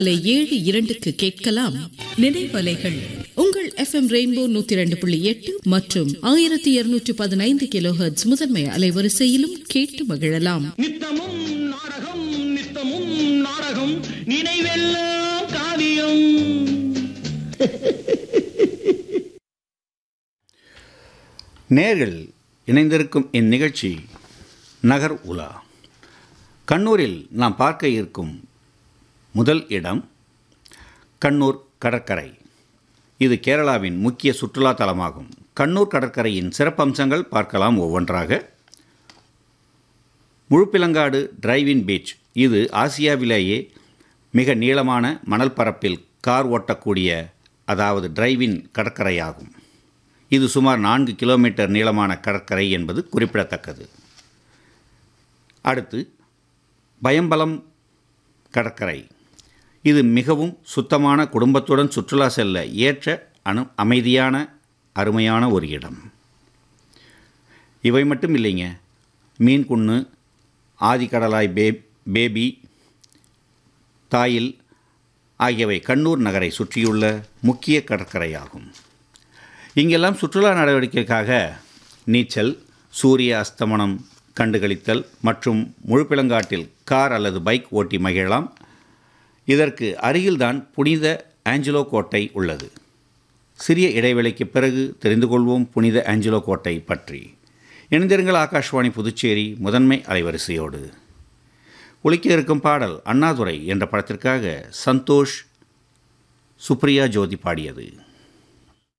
காலை ஏழு இரண்டுக்கு கேட்கலாம் நினைவலைகள் உங்கள் எஃப்எம் ரெயின்போ நூத்தி இரண்டு புள்ளி எட்டு மற்றும் ஆயிரத்தி இருநூற்றி பதினைந்து கிலோஹெர்ட்ஸ் முதன்மை அலைவரிசையிலும் கேட்டு மகிழலாம் நித்தமும் நாடகம் நித்தமும் நாடகம் நினைவெல்லாம் காவியம் நேர்கள் இணைந்திருக்கும் இந்நிகழ்ச்சி நகர் உலா கண்ணூரில் நாம் பார்க்க இருக்கும் முதல் இடம் கண்ணூர் கடற்கரை இது கேரளாவின் முக்கிய சுற்றுலா தலமாகும் கண்ணூர் கடற்கரையின் சிறப்பம்சங்கள் பார்க்கலாம் ஒவ்வொன்றாக முழுப்பிலங்காடு டிரைவின் பீச் இது ஆசியாவிலேயே மிக நீளமான மணல் பரப்பில் கார் ஓட்டக்கூடிய அதாவது டிரைவின் கடற்கரையாகும் இது சுமார் நான்கு கிலோமீட்டர் நீளமான கடற்கரை என்பது குறிப்பிடத்தக்கது அடுத்து பயம்பலம் கடற்கரை இது மிகவும் சுத்தமான குடும்பத்துடன் சுற்றுலா செல்ல ஏற்ற அனு அமைதியான அருமையான ஒரு இடம் இவை மட்டும் இல்லைங்க மீன்குண்ணு ஆதிக்கடலாய் பே பேபி தாயில் ஆகியவை கண்ணூர் நகரை சுற்றியுள்ள முக்கிய கடற்கரையாகும் இங்கெல்லாம் சுற்றுலா நடவடிக்கைக்காக நீச்சல் சூரிய அஸ்தமனம் கண்டுகளித்தல் மற்றும் முழுப்பிலங்காட்டில் கார் அல்லது பைக் ஓட்டி மகிழலாம் இதற்கு அருகில்தான் புனித ஆஞ்சலோ கோட்டை உள்ளது சிறிய இடைவெளிக்கு பிறகு தெரிந்து கொள்வோம் புனித ஆஞ்சலோ கோட்டை பற்றி இணைந்திருங்கள் ஆகாஷ்வாணி புதுச்சேரி முதன்மை அலைவரிசையோடு ஒலிக்க இருக்கும் பாடல் அண்ணாதுரை என்ற படத்திற்காக சந்தோஷ் சுப்ரியா ஜோதி பாடியது